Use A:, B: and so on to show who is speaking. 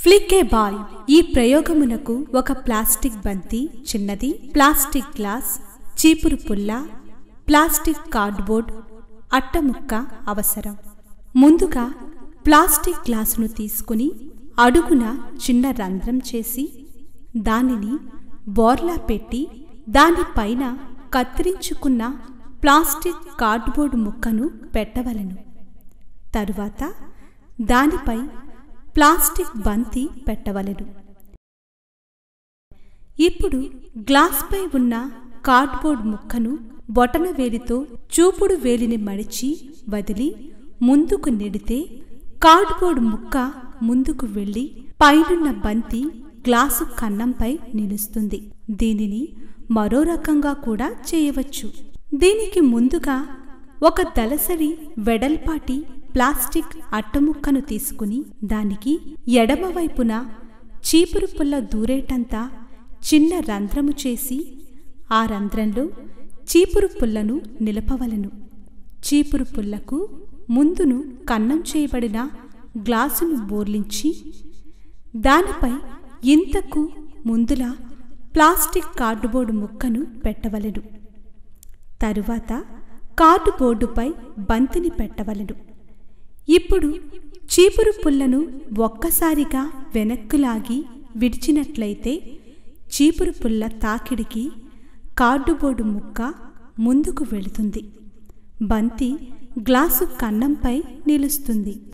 A: flick ఏ ball ఈ ప్రయోగమునకు ఒక plastic బంతి చిన్నది ప్లాస్టిక్ గ్లాస్ చీపురు పుల్ల ప్లాస్టిక్ కార్డ్బోర్డ్ అట్టముక్క అవసరం ముందుగా ప్లాస్టిక్ గ్లాసును తీసుకుని అడుగున చిన్న రంధ్రం చేసి దానిని బోర్లా పెట్టి దానిపైన కత్తిరించుకున్న ప్లాస్టిక్ కార్డ్బోర్డ్ ముక్కను పెట్టవలను తరువాత దానిపై ప్లాస్టిక్ బంతి పెట్టవలెను ఇప్పుడు గ్లాస్పై ఉన్న కార్డ్బోర్డ్ ముక్కను బొటన వేలితో చూపుడు వేలిని మడిచి వదిలి ముందుకు నెడితే కార్డ్బోర్డ్ ముక్క ముందుకు వెళ్ళి పైనున్న బంతి గ్లాసు కన్నంపై నిలుస్తుంది దీనిని మరో రకంగా కూడా చేయవచ్చు దీనికి ముందుగా ఒక దలసరి వెడల్పాటి ప్లాస్టిక్ అట్టముక్కను తీసుకుని దానికి ఎడమవైపున చీపురు పుల్ల దూరేటంతా చిన్న రంధ్రము చేసి ఆ రంధ్రంలో చీపురు పుల్లను నిలపవలను చీపురు పుల్లకు ముందును కన్నం చేయబడిన గ్లాసును బోర్లించి దానిపై ఇంతకు ముందులా ప్లాస్టిక్ కార్డుబోర్డు ముక్కను పెట్టవలెను తరువాత కార్డుబోర్డుపై బంతిని పెట్టవలెను ఇప్పుడు చీపురు పుల్లను ఒక్కసారిగా వెనక్కు లాగి విడిచినట్లయితే చీపురు పుల్ల తాకిడికి కార్డుబోర్డు ముక్క ముందుకు వెళుతుంది బంతి గ్లాసు కన్నంపై నిలుస్తుంది